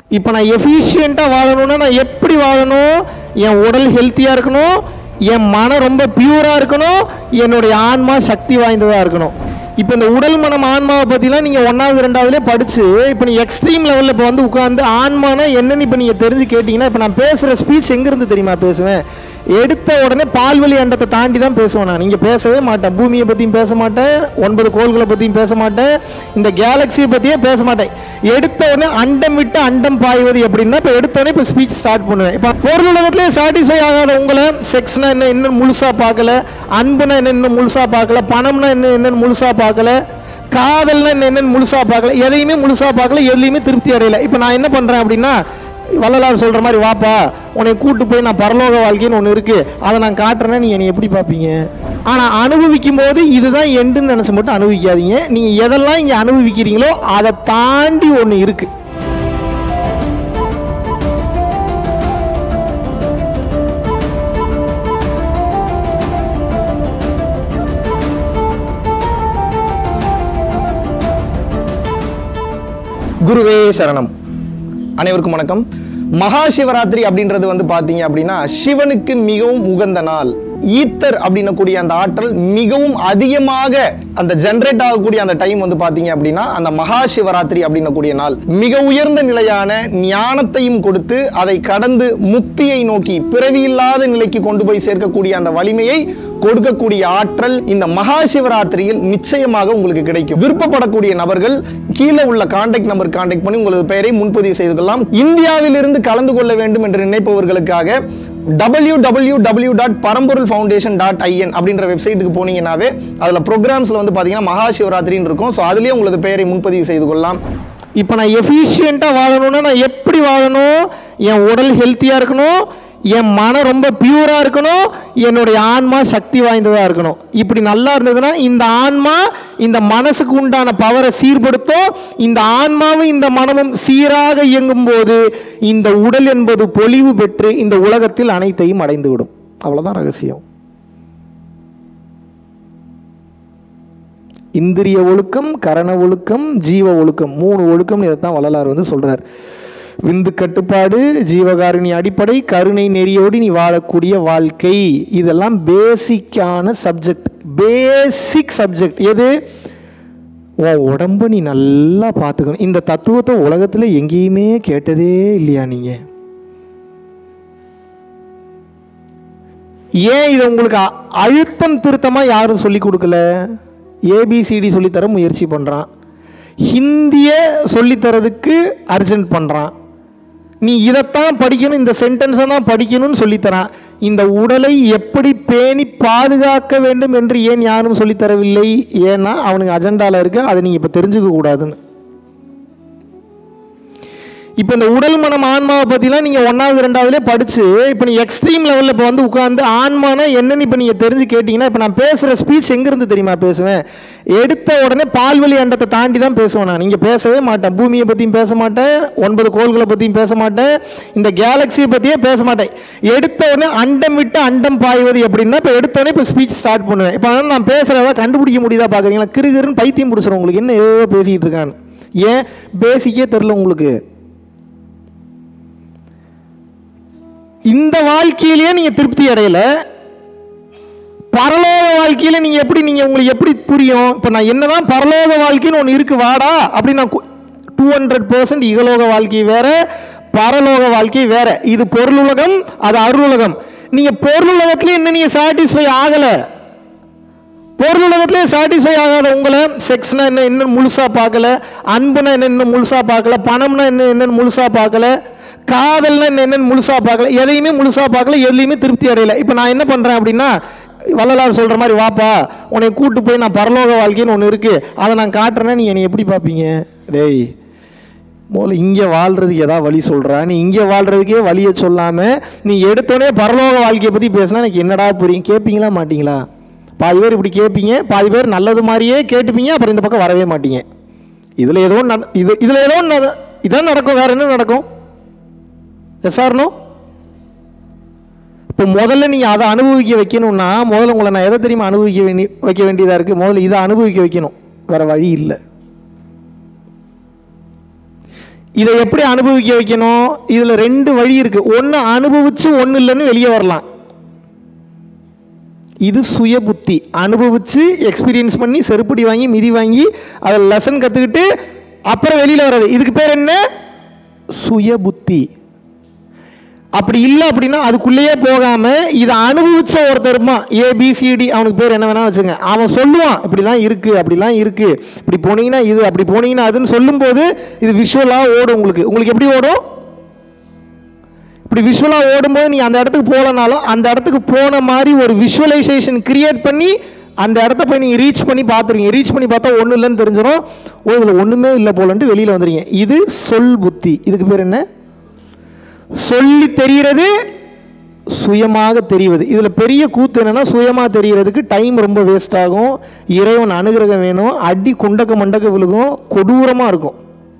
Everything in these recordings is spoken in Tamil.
இப்போ நான் எஃபிஷியண்ட்டாக வாழணும்னா நான் எப்படி வாழணும் என் உடல் ஹெல்த்தியாக இருக்கணும் என் மனம் ரொம்ப பியூராக இருக்கணும் என்னுடைய ஆன்மா சக்தி வாய்ந்ததாக இருக்கணும் இப்போ இந்த உடல் மனம் ஆன்மாவை பற்றிலாம் நீங்கள் ஒன்றாவது ரெண்டாவதுலேயே படித்து இப்போ நீ எக்ஸ்ட்ரீம் லெவலில் இப்போ வந்து உட்காந்து ஆன்மானா என்னன்னு இப்போ நீங்கள் தெரிஞ்சு கேட்டிங்கன்னா இப்போ நான் பேசுகிற ஸ்பீச் எங்கேருந்து தெரியுமா பேசுவேன் எடுத்த உடனே பால்வழி அண்டத்தை தாண்டி தான் பேசுவேன் நான் நீங்கள் பேசவே மாட்டேன் பூமியை பற்றியும் பேச மாட்டேன் ஒன்பது கோள்களை பற்றியும் பேச மாட்டேன் இந்த கேலக்சியை பற்றியே பேச மாட்டேன் எடுத்த உடனே அண்டம் விட்டு அண்டம் பாய்வது எப்படின்னா இப்போ எடுத்த உடனே இப்போ ஸ்பீச் ஸ்டார்ட் பண்ணுவேன் இப்போ பொருள் உலகத்திலே சாட்டிஸ்ஃபை ஆகாத உங்களை செக்ஸ்னா என்ன இன்னும் முழுசாக பார்க்கல அன்புனா என்ன இன்னும் முழுசாக பார்க்கல பணம்னா என்ன என்னன்னு முழுசாக பார்க்கல காதல்னா என்ன என்னன்னு முழுசாக பார்க்கல எதையுமே முழுசாக பார்க்கல எதுலையுமே திருப்தி அடையல இப்போ நான் என்ன பண்ணுறேன் அப்படின்னா வள்ளலார் சொல்கிற மாதிரி வாப்பா உன்னை கூட்டு போய் நான் பரலோக வாழ்க்கைன்னு ஒன்று இருக்குது அதை நான் காட்டுறேன்னா நீ என்னை எப்படி பார்ப்பீங்க ஆனால் அனுபவிக்கும் போது இதுதான் எண்டுன்னு நினச்சி மட்டும் அனுபவிக்காதீங்க நீங்கள் எதெல்லாம் இங்கே அனுபவிக்கிறீங்களோ அதை தாண்டி ஒன்று இருக்குது குருவே சரணம் அனைவருக்கும் வணக்கம் மகா சிவராத்திரி அப்படின்றது வந்து பார்த்தீங்க அப்படின்னா சிவனுக்கு மிகவும் உகந்த நாள் ஈத்தர் அப்படின்னக்கூடிய அந்த ஆற்றல் மிகவும் அதிகமாக அந்த ஜென்ரேட் ஆகக்கூடிய அந்த டைம் வந்து பார்த்தீங்க அப்படின்னா அந்த மகா சிவராத்திரி அப்படின்னக்கூடிய நாள் மிக உயர்ந்த நிலையான ஞானத்தையும் கொடுத்து அதை கடந்து முக்தியை நோக்கி பிறவியில்லாத நிலைக்கு கொண்டு போய் சேர்க்கக்கூடிய அந்த வலிமையை கொடுக்கக்கூடிய ஆற்றல் இந்த மகா சிவராத்திரியில் நிச்சயமாக உங்களுக்கு கிடைக்கும் விருப்பப்படக்கூடிய நபர்கள் கீழே உள்ள கான்டாக்ட் நம்பர் கான்டாக்ட் பண்ணி உங்களது பெயரை முன்பதிவு செய்து கொள்ளலாம் இந்தியாவிலிருந்து கலந்து கொள்ள வேண்டும் என்று நினைப்பவர்களுக்காக W W W dot Paramporul foundation dot IN அப்படின்ற வெப்சைட்டுக்கு போனீங்கன்னாவே அதில் ப்ரோக்ராம்ஸில் வந்து பார்த்தீங்கன்னா மகா சிவராத்திரின்னு இருக்கும் ஸோ அதுலேயே உங்களது பெயரை முன்பதிவு செய்து கொள்ளலாம் இப்போ நான் எஃபிஷியண்ட்டாக வாழணும்னா நான் எப்படி வாழணும் என் உடல் ஹெல்த்தியாக இருக்கணும் என் மனம் ரொம்ப பியூராக இருக்கணும் என்னுடைய ஆன்மா சக்தி வாய்ந்ததாக இருக்கணும் இப்படி நல்லா இருந்ததுன்னா இந்த ஆன்மா இந்த மனசுக்கு உண்டான பவரை சீர்படுத்தும் இந்த ஆன்மாவும் இந்த மனமும் சீராக இயங்கும் போது இந்த உடல் என்பது பொலிவு பெற்று இந்த உலகத்தில் அனைத்தையும் அடைந்துவிடும் அவ்வளோதான் ரகசியம் இந்திரிய ஒழுக்கம் கரண ஒழுக்கம் ஜீவ ஒழுக்கம் மூணு ஒழுக்கம் இதைத்தான் வள்ளலார் வந்து சொல்றார் விந்து கட்டுப்பாடு ஜீவகாருணி அடிப்படை கருணை நெறியோடு நீ வாழக்கூடிய வாழ்க்கை இதெல்லாம் பேசிக்கான சப்ஜெக்ட் பேசிக் சப்ஜெக்ட் எது உன் உடம்ப நீ நல்லா பார்த்துக்கணும் இந்த தத்துவத்தை உலகத்தில் எங்கேயுமே கேட்டதே இல்லையா நீங்கள் ஏன் இது உங்களுக்கு அ- அழுத்தம் திருத்தமாக யாரும் சொல்லி கொடுக்கல ஏபிசிடி சொல்லித்தர முயற்சி பண்ணுறான் ஹிந்திய சொல்லித்தரதுக்கு அர்ஜென்ட் பண்ணுறான் நீ இதைத்தான் படிக்கணும் இந்த சென்டென்ஸை தான் படிக்கணும்னு சொல்லித்தரான் இந்த உடலை எப்படி பேணி பாதுகாக்க வேண்டும் என்று ஏன் யாரும் சொல்லித்தரவில்லை ஏன்னா அவனுக்கு அஜெண்டாவில் இருக்கு அதை நீங்கள் இப்போ தெரிஞ்சுக்க கூடாதுன்னு இப்போ இந்த உடல் மனம் ஆன்மாவை பற்றிலாம் நீங்கள் ஒன்றாவது ரெண்டாவதுலேயே படித்து இப்போ நீ எக்ஸ்ட்ரீம் லெவலில் இப்போ வந்து உட்காந்து ஆன்மானா என்னன்னு இப்போ நீங்கள் தெரிஞ்சு கேட்டிங்கன்னா இப்போ நான் பேசுகிற ஸ்பீச் எங்கேருந்து தெரியுமா பேசுவேன் எடுத்த உடனே பால்வழி அண்டத்தை தாண்டி தான் பேசுவேன் நான் நீங்கள் பேசவே மாட்டேன் பூமியை பற்றியும் பேச மாட்டேன் ஒன்பது கோள்களை பற்றியும் பேச மாட்டேன் இந்த கேலக்சியை பற்றியே பேச மாட்டேன் எடுத்த உடனே அண்டம் விட்டு அண்டம் பாய்வது எப்படின்னா இப்போ எடுத்த உடனே இப்போ ஸ்பீச் ஸ்டார்ட் பண்ணுவேன் இப்போ அதனால் நான் பேசுகிறதா கண்டுபிடிக்க முடியுதா பார்க்குறீங்களா கிருகிருன்னு பைத்தியம் பிடிச்சிரும் உங்களுக்கு என்ன ஏதோ பேசிக்கிட்டு இருக்கான்னு ஏன் பேசிக்கே தெரில உங்களுக்கு இந்த வாழ்க்கையிலேயே நீங்க திருப்தி அடையல பரலோக வாழ்க்கையில நீங்க எப்படி நீங்க உங்களுக்கு எப்படி புரியும் இப்போ நான் என்னதான் பரலோக வாழ்க்கைன்னு ஒன்று இருக்கு வாடா அப்படின்னு நான் டூ ஹண்ட்ரட் பர்சன்ட் இகலோக வாழ்க்கை வேற பரலோக வாழ்க்கை வேற இது பொருளுலகம் அது அருளுலகம் நீங்க பொருளுலகத்துல என்ன நீங்க சாட்டிஸ்ஃபை ஆகல பொருளுலகத்திலே சாட்டிஸ்ஃபை ஆகாத உங்களை செக்ஸ்னா என்ன இன்னும் முழுசா பார்க்கல அன்புனா என்ன இன்னும் முழுசா பார்க்கல பணம்னா என்ன என்னன்னு முழுசா பார்க்கல காதல்னா என்ன என்னன்னு முழுசா பார்க்கல எதையுமே முழுசா பார்க்கல எதுலையுமே திருப்தி அடையல இப்போ நான் என்ன பண்றேன் அப்படின்னா வள்ளலார் சொல்ற மாதிரி வாப்பா உன்னை கூட்டு போய் நான் பரலோக வாழ்க்கைன்னு ஒன்று இருக்கு அதை நான் காட்டுறேன்னா நீ என்னை எப்படி பார்ப்பீங்க டேய் முதல்ல இங்கே வாழ்றதுக்கு ஏதாவது வழி சொல்கிறா நீ இங்கே வாழ்றதுக்கே வழியை சொல்லாமல் நீ எடுத்தோடனே பரலோக வாழ்க்கையை பற்றி பேசினா எனக்கு என்னடா புரியும் கேட்பீங்களா மாட்டீங்களா பாதி பேர் இப்படி கேட்பீங்க பாதி பேர் நல்லது மாதிரியே கேட்டுப்பீங்க அப்புறம் இந்த பக்கம் வரவே மாட்டீங்க இதில் ஏதோ ஒண்ணு நட- இது இதில் ஏதோ ஒண்ணு நட- இதான் நடக்கும் வேற என்ன நடக்கும் எஸ்ஆர்னோ இப்போ முதல்ல நீங்கள் அதை அனுபவிக்க வைக்கணும்னா முதல்ல உங்களை நான் எதை தெரியுமா அனுபவிக்க வேண்டி வைக்க வேண்டியதாக இருக்குது முதல்ல இதை அனுபவிக்க வைக்கணும் வேற வழி இல்லை இதை எப்படி அனுபவிக்க வைக்கணும் இதில் ரெண்டு வழி இருக்கு ஒன்று அனுபவிச்சு ஒன்று இல்லைன்னு வெளியே வரலாம் இது சுய புத்தி அனுபவிச்சு எக்ஸ்பீரியன்ஸ் பண்ணி செருப்படி வாங்கி மிதி வாங்கி அதில் லெசன் கற்றுக்கிட்டு அப்புறம் வெளியில் வர்றது இதுக்கு பேர் என்ன சுய புத்தி அப்படி இல்லை அப்படின்னா அதுக்குள்ளேயே போகாம இதை அனுபவிச்ச ஒருத்தர் இருப்பான் ஏபிசிடி அவனுக்கு பேர் என்ன வேணா வச்சுங்க அவன் சொல்லுவான் இப்படிலாம் இருக்கு அப்படிலாம் இருக்கு இப்படி போனீங்கன்னா இது அப்படி போனீங்கன்னா அதுன்னு சொல்லும்போது இது விஷுவலாக ஓடும் உங்களுக்கு உங்களுக்கு எப்படி ஓடும் இப்படி விஷுவலாக ஓடும்போது நீ அந்த இடத்துக்கு போகலனாலும் அந்த இடத்துக்கு போன மாதிரி ஒரு விஷுவலைசேஷன் கிரியேட் பண்ணி அந்த இடத்த போய் நீங்கள் ரீச் பண்ணி பார்த்துருவீங்க ரீச் பண்ணி பார்த்தா ஒன்றும் இல்லைன்னு தெரிஞ்சிடும் ஓ இதில் ஒன்றுமே இல்லை போலன்ட்டு வெளியில் வந்துடுங்க இது சொல் புத்தி இதுக்கு பேர் என்ன சொல்லி தெரிகிறது சுயமாக தெரிவது இதில் பெரிய கூத்து என்னன்னா சுயமாக தெரிகிறதுக்கு டைம் ரொம்ப வேஸ்ட் ஆகும் இறைவன் அனுகிரகம் வேணும் அடி குண்டக்க மண்டக்க விழுகும் கொடூரமாக இருக்கும்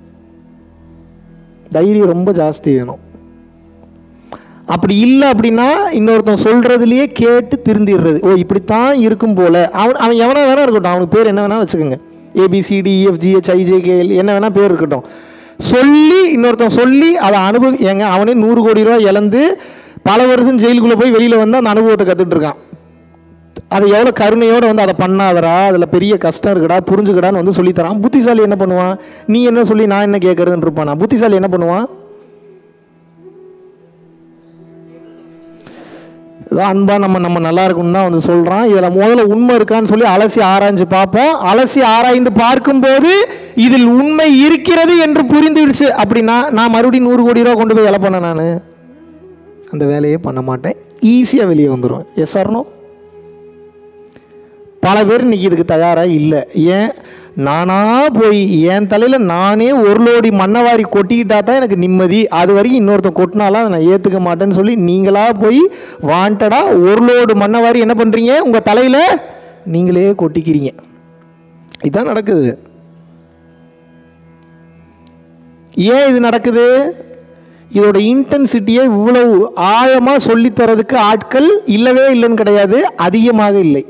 தைரியம் ரொம்ப ஜாஸ்தி வேணும் அப்படி இல்லை அப்படின்னா இன்னொருத்தன் சொல்கிறதுலையே கேட்டு திருந்திடுறது ஓ இப்படித்தான் இருக்கும் போல அவன் அவன் எவனா வேணா இருக்கட்டும் அவனுக்கு பேர் என்ன வேணா வச்சுக்கோங்க ஏபிசிடி இஎஃப்ஜிஹெச் ஐஜேகேஎல் என்ன வேணா பேர் இருக்கட்டும் சொல்லி இன்னொருத்தன் சொல்லி அதை அனுபவி ஏங்க அவனே நூறு கோடி ரூபா இழந்து பல வருஷம் ஜெயிலுக்குள்ளே போய் வெளியில் வந்து அந்த அனுபவத்தை கற்றுட்டு இருக்கான் அதை எவ்வளோ கருணையோடு வந்து அதை பண்ணாதடா அதில் பெரிய கஷ்டம் இருக்குடா புரிஞ்சுக்கடான்னு வந்து சொல்லித்தரான் புத்திசாலி என்ன பண்ணுவான் நீ என்ன சொல்லி நான் என்ன கேட்குறதுன்னு இருப்பானா புத்திசாலி என்ன பண்ணுவான் ஏதோ அன்பா நம்ம நம்ம நல்லா இருக்கணும்னு தான் வந்து சொல்கிறான் இதில் முதல்ல உண்மை இருக்கான்னு சொல்லி அலசி ஆராய்ஞ்சு பார்ப்போம் அலசி ஆராய்ந்து பார்க்கும்போது இதில் உண்மை இருக்கிறது என்று புரிந்துடுச்சு அப்படின்னா நான் மறுபடியும் நூறு கோடி ரூபா கொண்டு போய் வேலை பண்ண நான் அந்த வேலையே பண்ண மாட்டேன் ஈஸியாக வெளியே வந்துடும் எஸ் ஆர்னோ பல பேர் இன்னைக்கு இதுக்கு தயாராக இல்லை ஏன் நானா போய் என் தலையில் நானே ஒரு லோடி மண்ணவாரி கொட்டிக்கிட்டா தான் எனக்கு நிம்மதி அது வரைக்கும் இன்னொருத்தன் கொட்டினாலாம் அதை நான் ஏற்றுக்க மாட்டேன்னு சொல்லி நீங்களாக போய் வாண்டடாக ஒரு லோடு மண்ணவாரி என்ன பண்ணுறீங்க உங்கள் தலையில் நீங்களே கொட்டிக்கிறீங்க இதுதான் நடக்குது ஏன் இது நடக்குது இதோட இன்டென்சிட்டியை இவ்வளவு ஆழமாக சொல்லித்தரதுக்கு ஆட்கள் இல்லவே இல்லைன்னு கிடையாது அதிகமாக இல்லை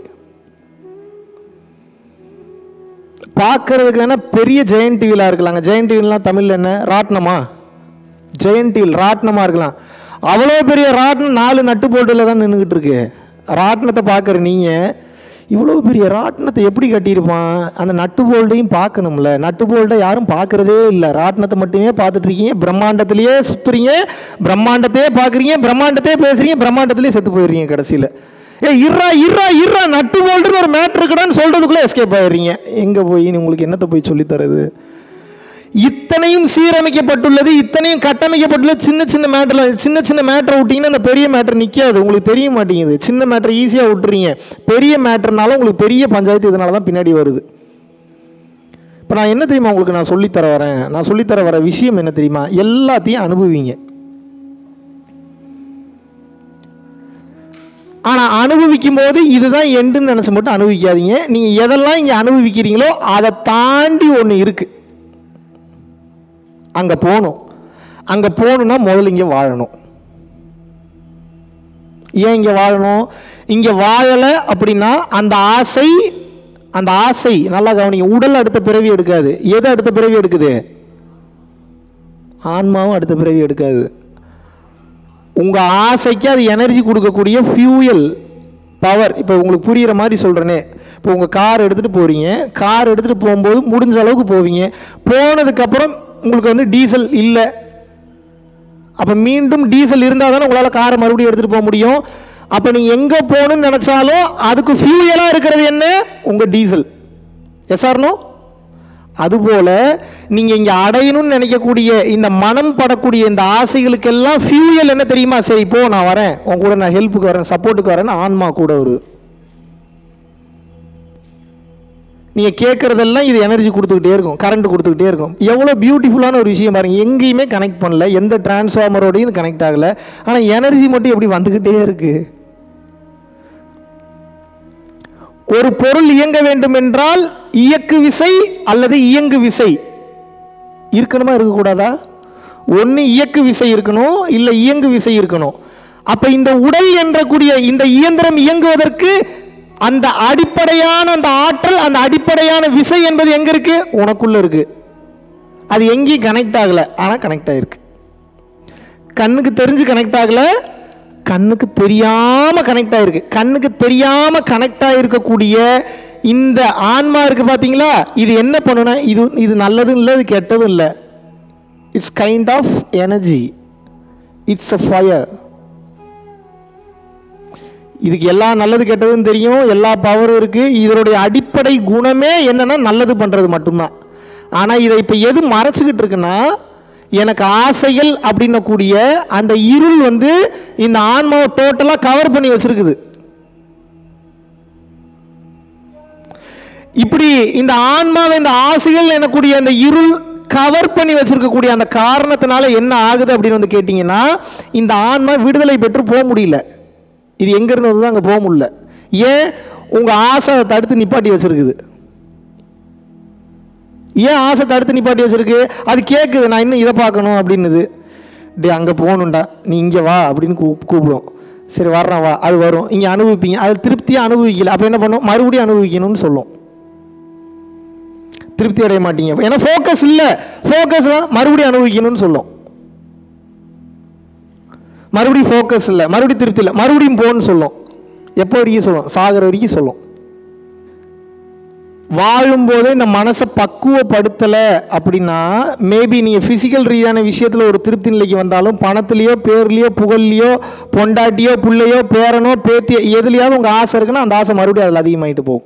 பார்க்கறதுக்கு வேணா பெரிய ஜெயன் டிவிலாம் இருக்கலாங்க ஜெயன் டிவிலாம் தமிழில் என்ன ராட்னமா ஜெயன் டிவில் ராட்னமாக இருக்கலாம் அவ்வளோ பெரிய ராட்னம் நாலு நட்டு போட்டில் தான் நின்றுக்கிட்டு இருக்கு ராட்னத்தை பார்க்குற நீங்கள் இவ்வளோ பெரிய ராட்னத்தை எப்படி கட்டியிருப்பான் அந்த நட்டு போல்டையும் பார்க்கணும்ல நட்டு போல்டை யாரும் பார்க்குறதே இல்லை ராட்னத்தை மட்டுமே பார்த்துட்டு இருக்கீங்க பிரம்மாண்டத்திலேயே சுற்றுறீங்க பிரம்மாண்டத்தையே பார்க்குறீங்க பிரம்மாண்டத்தையே பேசுகிறீங்க பிரம்மாண்டத்திலேயே செத்து போயிடுறீங்க கடைசியில் ஏ இர்ரா இர்ரா இர்ரா நட்டு போல்டுன்னு ஒரு மேட்ரு இருக்குடான்னு சொல்கிறதுக்குள்ளே எஸ்கேப் ஆயிடுறீங்க எங்கே போய் நீ உங்களுக்கு என்னத்தை போய் சொல்லித் தரது இத்தனையும் சீரமைக்கப்பட்டுள்ளது இத்தனையும் கட்டமைக்கப்பட்டுள்ளது சின்ன சின்ன மேட்டரில் சின்ன சின்ன மேட்டரை விட்டிங்கன்னா அந்த பெரிய மேட்டர் நிற்காது உங்களுக்கு தெரிய மாட்டேங்குது சின்ன மேட்டர் ஈஸியாக விட்டுறீங்க பெரிய மேட்டர்னால உங்களுக்கு பெரிய பஞ்சாயத்து இதனால தான் பின்னாடி வருது இப்போ நான் என்ன தெரியுமா உங்களுக்கு நான் சொல்லித்தர வரேன் நான் சொல்லித்தர வர விஷயம் என்ன தெரியுமா எல்லாத்தையும் அனுபவிங்க ஆனால் அனுபவிக்கும் போது இதுதான் எண்டுன்னு நினச்சி மட்டும் அனுபவிக்காதீங்க நீங்கள் எதெல்லாம் இங்கே அனுபவிக்கிறீங்களோ அதை தாண்டி ஒன்று இருக்குது அங்கே போகணும் அங்கே போகணுன்னா முதல்ல இங்கே வாழணும் ஏன் இங்கே வாழணும் இங்கே வாழலை அப்படின்னா அந்த ஆசை அந்த ஆசை நல்லா கவனிங்க உடல் அடுத்த பிறவி எடுக்காது எது அடுத்த பிறவி எடுக்குது ஆன்மாவும் அடுத்த பிறவி எடுக்காது உங்கள் ஆசைக்கு அது எனர்ஜி கொடுக்கக்கூடிய ஃபியூயல் பவர் இப்போ உங்களுக்கு புரிகிற மாதிரி சொல்கிறேனே இப்போ உங்கள் கார் எடுத்துகிட்டு போகிறீங்க கார் எடுத்துகிட்டு போகும்போது முடிஞ்ச அளவுக்கு போவீங்க போனதுக்கப்புறம் உங்களுக்கு வந்து டீசல் இல்லை அப்போ மீண்டும் டீசல் இருந்தால் தானே உங்களால் காரை மறுபடியும் எடுத்துகிட்டு போக முடியும் அப்போ நீ எங்கே போகணும்னு நினச்சாலும் அதுக்கு ஃபியூயலாக இருக்கிறது என்ன உங்கள் டீசல் எஸ் ஆர்னோ அதுபோல் நீங்கள் இங்கே அடையணும்னு நினைக்கக்கூடிய இந்த மனம் படக்கூடிய இந்த ஆசைகளுக்கெல்லாம் ஃபியூயல் என்ன தெரியுமா சரி போ நான் வரேன் உன் கூட நான் ஹெல்ப்புக்கு வரேன் சப்போர்ட்டுக்கு வரேன்னு ஆன்மா கூட வருது நீங்கள் கேட்குறதெல்லாம் இது எனர்ஜி கொடுத்துக்கிட்டே இருக்கும் கரண்ட் கொடுத்துக்கிட்டே இருக்கும் எவ்வளோ பியூட்டிஃபுல்லான ஒரு விஷயம் பாருங்க எங்கேயுமே கனெக்ட் பண்ணல எந்த டிரான்ஸ்ஃபார்மரோடையும் கனெக்ட் ஆகலை ஆனால் எனர்ஜி மட்டும் எப்படி வந்துக்கிட்டே இருக்குது ஒரு பொருள் இயங்க வேண்டும் என்றால் இயக்கு விசை அல்லது இயங்கு விசை இருக்கணுமா இருக்கக்கூடாதா ஒன்று இயக்கு விசை இருக்கணும் இல்லை இயங்கு விசை இருக்கணும் அப்ப இந்த உடல் என்ற கூடிய இந்த இயந்திரம் இயங்குவதற்கு அந்த அடிப்படையான அந்த ஆற்றல் அந்த அடிப்படையான விசை என்பது எங்க இருக்கு உனக்குள்ள இருக்கு அது எங்கேயும் கனெக்ட் ஆகலை ஆனால் கனெக்ட் ஆகிருக்கு கண்ணுக்கு தெரிஞ்சு கனெக்ட் ஆகலை கண்ணுக்கு தெரியாமல் கனெக்ட் ஆகிருக்கு கண்ணுக்கு தெரியாமல் கனெக்ட் ஆகிருக்கக்கூடிய இந்த ஆன்மா இருக்குது பார்த்தீங்களா இது என்ன பண்ணுனா இது இது நல்லதும் இல்லை இது கெட்டதும் இல்லை it's kind of energy it's a fire இதுக்கு எல்லா நல்லது கெட்டதும் தெரியும் எல்லா பவரும் இருக்குது இதனுடைய அடிப்படை குணமே என்னன்னா நல்லது பண்ணுறது மட்டும்தான் ஆனால் இதை இப்போ எது மறைச்சிக்கிட்டு இருக்குன்னா எனக்கு ஆசைகள் அப்படின்னக்கூடிய அந்த இருள் வந்து இந்த ஆன்மாவை டோட்டலாக கவர் பண்ணி வச்சிருக்குது இப்படி இந்த ஆன்மாவை இந்த ஆசைகள் எனக்கூடிய அந்த இருள் கவர் பண்ணி வச்சிருக்கக்கூடிய அந்த காரணத்தினால என்ன ஆகுது அப்படின்னு வந்து கேட்டிங்கன்னா இந்த ஆன்மா விடுதலை பெற்று போக முடியல இது எங்கேருந்து வந்து அங்கே போக முடியல ஏன் உங்கள் ஆசை அதை தடுத்து நிப்பாட்டி வச்சிருக்குது ஏன் ஆசை தடுத்து நிப்பாட்டி வச்சிருக்கு அது கேட்குது நான் இன்னும் இதை பார்க்கணும் அப்படின்னுது டே அங்கே போகணுண்டா நீ இங்கே வா அப்படின்னு கூ கூப்பிடும் சரி வர்றேன் வா அது வரும் இங்கே அனுபவிப்பீங்க அது திருப்தியாக அனுபவிக்கல அப்போ என்ன பண்ணும் மறுபடியும் அனுபவிக்கணும்னு சொல்லும் திருப்தி அடைய மாட்டீங்க ஏன்னா ஃபோக்கஸ் இல்லை ஃபோக்கஸ் மறுபடியும் அனுபவிக்கணும்னு சொல்லும் மறுபடியும் ஃபோக்கஸ் இல்லை மறுபடியும் திருப்தி இல்லை மறுபடியும் போன்னு சொல்லும் எப்போ வரைக்கும் சொல்லும் சாகர வரைக்கும் சொல்லும் வாழும்போதே இந்த மனசை பக்குவப்படுத்தலை அப்படின்னா மேபி நீங்கள் ஃபிசிக்கல் ரீதியான விஷயத்தில் ஒரு திருப்தி நிலைக்கு வந்தாலும் பணத்துலேயோ பேர்லேயோ புகழ்லையோ பொண்டாட்டியோ புள்ளையோ பேரனோ பேத்தியோ எதுலையாவது உங்கள் ஆசை இருக்குன்னா அந்த ஆசை மறுபடியும் அதில் அதிகமாயிட்டு போகும்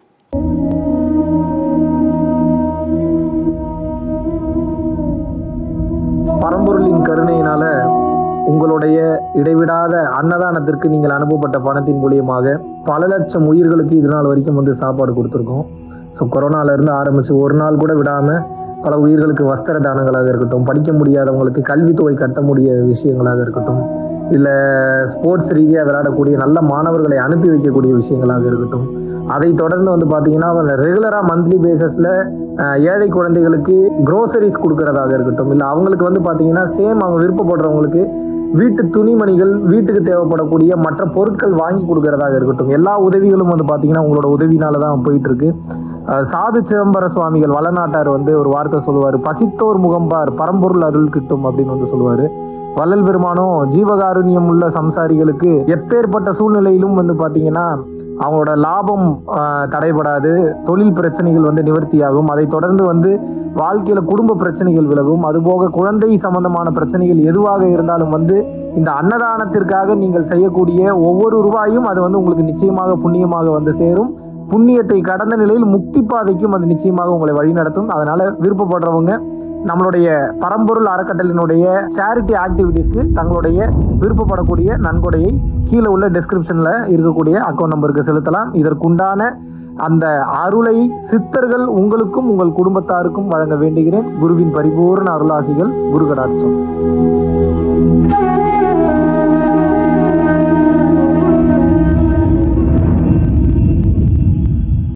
பரம்பொருளின் கருணையினால உங்களுடைய இடைவிடாத அன்னதானத்திற்கு நீங்கள் அனுப்பப்பட்ட பணத்தின் மூலியமாக பல லட்சம் உயிர்களுக்கு இது நாள் வரைக்கும் வந்து சாப்பாடு கொடுத்துருக்கோம் ஸோ கொரோனாலேருந்து ஆரம்பித்து ஒரு நாள் கூட விடாமல் பல உயிர்களுக்கு வஸ்திர தானங்களாக இருக்கட்டும் படிக்க முடியாதவங்களுக்கு கல்வித்தொகை கட்ட முடிய விஷயங்களாக இருக்கட்டும் இல்லை ஸ்போர்ட்ஸ் ரீதியாக விளையாடக்கூடிய நல்ல மாணவர்களை அனுப்பி வைக்கக்கூடிய விஷயங்களாக இருக்கட்டும் அதை தொடர்ந்து வந்து பார்த்தீங்கன்னா ரெகுலராக மந்த்லி பேசிஸில் ஏழை குழந்தைகளுக்கு க்ரோசரிஸ் கொடுக்கறதாக இருக்கட்டும் இல்லை அவங்களுக்கு வந்து பார்த்தீங்கன்னா சேம் அவங்க விருப்பப்படுறவங்களுக்கு வீட்டு துணிமணிகள் வீட்டுக்கு தேவைப்படக்கூடிய மற்ற பொருட்கள் வாங்கி கொடுக்கறதாக இருக்கட்டும் எல்லா உதவிகளும் வந்து பார்த்தீங்கன்னா உங்களோட உதவினால தான் போயிட்டு இருக்கு அஹ் சாது சிதம்பர சுவாமிகள் வளநாட்டார் வந்து ஒரு வார்த்தை சொல்லுவார் பசித்தோர் முகம்பார் பரம்பொருள் அருள் கிட்டும் அப்படின்னு வந்து சொல்லுவார் வள்ளல் பெருமானும் ஜீவகாருண்யம் உள்ள சம்சாரிகளுக்கு எப்பேற்பட்ட சூழ்நிலையிலும் வந்து பார்த்தீங்கன்னா அவங்களோட லாபம் ஆஹ், தடைபடாது தொழில் பிரச்சனைகள் வந்து நிவர்த்தியாகும் அதை தொடர்ந்து வந்து வாழ்க்கையில குடும்ப பிரச்சனைகள் விலகும் அதுபோக குழந்தை சம்பந்தமான பிரச்சனைகள் எதுவாக இருந்தாலும் வந்து இந்த அன்னதானத்திற்காக நீங்கள் செய்யக்கூடிய ஒவ்வொரு ரூபாயும் அது வந்து உங்களுக்கு நிச்சயமாக புண்ணியமாக வந்து சேரும் புண்ணியத்தை கடந்த நிலையில் முக்தி பாதைக்கும் அது நிச்சயமாக உங்களை வழிநடத்தும் அதனால விருப்பப்படுறவங்க நம்மளுடைய பரம்பொருள் அறக்கட்டளினுடைய சேரிட்டி ஆக்டிவிட்டீஸ்க்கு தங்களுடைய விருப்பப்படக்கூடிய நன்கொடையை கீழே உள்ள டிஸ்கிரிப்ஷன்ல இருக்கக்கூடிய அக்கௌண்ட் நம்பருக்கு செலுத்தலாம் இதற்குண்டான அந்த அருளை சித்தர்கள் உங்களுக்கும் உங்கள் குடும்பத்தாருக்கும் வழங்க வேண்டுகிறேன் குருவின் பரிபூர்ண அருளாசிகள் குரு கடாட்சம்